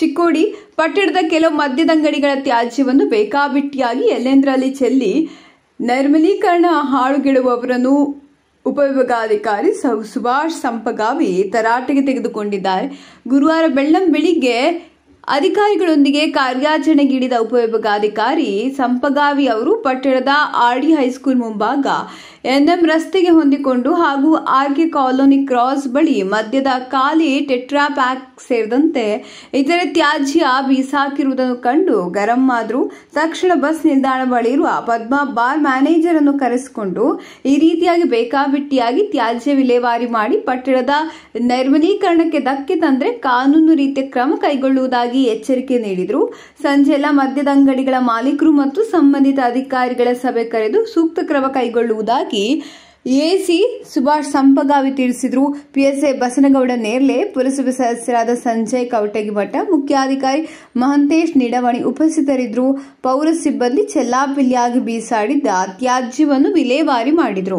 ಚಿಕ್ಕೋಡಿ ಪಟ್ಟಣದ ಕೆಲವು ಮದ್ಯದಂಗಡಿಗಳ ತ್ಯಾಜ್ಯವನ್ನು ಬೇಕಾಬಿಟ್ಟಿಯಾಗಿ ಎಲ್ಲೆಂದರಲ್ಲಿ ಚೆಲ್ಲಿ ನೈರ್ಮಲೀಕರಣ ಹಾಳುಗೆಡುವವರನ್ನು ಉಪವಿಭಾಗಾಧಿಕಾರಿ ಸು- ಸುಭಾಷ್ ಸಂಪಗಾವಿ ತರಾಟೆಗೆ ತೆಗೆದುಕೊಂಡಿದ್ದಾರೆ ಗುರುವಾರ ಬೆಳ್ಳಂ ಬೆಳಿಗ್ಗೆ ಅಧಿಕಾರಿಗಳೊಂದಿಗೆ ಕಾರ್ಯಾಚರಣೆಗಿಳಿದ ಉಪವಿಭಾಗಾಧಿಕಾರಿ ಸಂಪಗಾವಿ ಅವರು ಪಟ್ಟಣದ ಆರ್ಡಿ ಹೈಸ್ಕೂಲ್ ಮುಂಭಾಗ ಎನ್ಎಂ ರಸ್ತೆಗೆ ಹೊಂದಿಕೊಂಡು ಹಾಗೂ ಆರ್ಕೆ ಕಾಲೋನಿ ಕ್ರಾಸ್ ಬಳಿ ಮದ್ಯದ ಖಾಲಿ ಟೆಟ್ರಾ ಪ್ಯಾಕ್ ಸೇರಿದಂತೆ ಇತರೆ ತ್ಯಾಜ್ಯ ಬೀಸಾಕಿರುವುದನ್ನು ಕಂಡು ಗರಂ ಆದ್ರು ತಕ್ಷಣ ಬಸ್ ನಿಲ್ದಾಣ ಬಳಿ ಇರುವ ಪದ್ಮಾ ಬಾರ್ ಮ್ಯಾನೇಜರ್ ಅನ್ನು ಕರೆಸಿಕೊಂಡು ಈ ರೀತಿಯಾಗಿ ಬೇಕಾಬಿಟ್ಟಿಯಾಗಿ ತ್ಯಾಜ್ಯ ವಿಲೇವಾರಿ ಮಾಡಿ ಪಟ್ಟಣದ ನೈರ್ಮಲೀಕರಣಕ್ಕೆ ಧಕ್ಕೆ ತಂದ್ರೆ ಕಾನೂನು ರೀತಿಯ ಕ್ರಮ ಕೈಗೊಳ್ಳುವುದಾಗಿ ಎಚ್ಚರಿಕೆ ನೀಡಿದರು ಸಂಜೆ ಎಲ್ಲ ಮದ್ಯದ ಅಂಗಡಿಗಳ ಮಾಲೀಕರು ಮತ್ತು ಸಂಬಂಧಿತ ಅಧಿಕಾರಿಗಳ ಸಭೆ ಕರೆದು ಸೂಕ್ತ ಕ್ರಮ ಕೈಗೊಳ್ಳುವುದಾಗಿ ಎಸಿ ಸುಭಾಷ್ ಸಂಪಗಾವಿ ತಿಳಿಸಿದರು ಪಿಎಸ್ಎ ಬಸನಗೌಡ ನೇರ್ಲೆ ಪುರಸಭೆ ಸದಸ್ಯರಾದ ಸಂಜಯ್ ಕವಟಗಿಮಠ ಮುಖ್ಯಾಧಿಕಾರಿ ಮಹಂತೇಶ್ ನಿಡವಣಿ ಉಪಸ್ಥಿತರಿದ್ದರು ಪೌರ ಸಿಬ್ಬಂದಿ ಚೆಲ್ಲಾಪಿಲ್ಲಿಯಾಗಿ ಬೀಸಾಡಿದ್ದ ತ್ಯಾಜ್ಯವನ್ನು ವಿಲೇವಾರಿ ಮಾಡಿದರು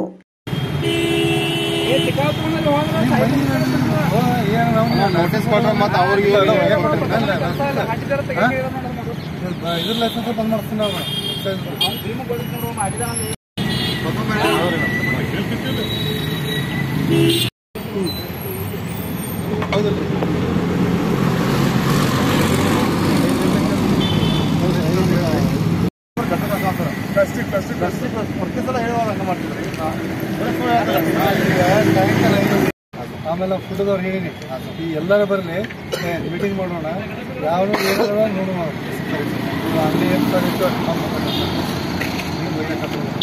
ನೋಟಿಸ್ ಕೊಟ್ರೆ ಮತ್ತೆ ಅವ್ರಿಗೆ ಇದ್ರ ಲೈಸೆನ್ಸ್ ಬಂದ್ ಮಾಡಿಸ್ತೀನಿ ನಾವು ಹೌದಲ್ರಿ ಪ್ಲಾಸ್ಟಿಕ್ ಪ್ಲಾಸ್ಟಿಕ್ ಪ್ಲಾಸ್ಟಿಕ್ ಪ್ರತಿ ಸಲ ಹೇಳುವಾಗ ಹಂಗೆ ಮಾಡ್ತಿದ್ರಿ ಆಮೇಲೆ ಫುಡ್ದವ್ರು ಹೇಳಿನಿ ಈ ಎಲ್ಲರೂ ಬರಲಿ ಮೀಟಿಂಗ್ ಮಾಡೋಣ ಯಾವನು ಏನಾದ್ರು ನೋಡೋಣ ಅಂಗಡಿ ಏನು ಸರ್ ಇತ್ತು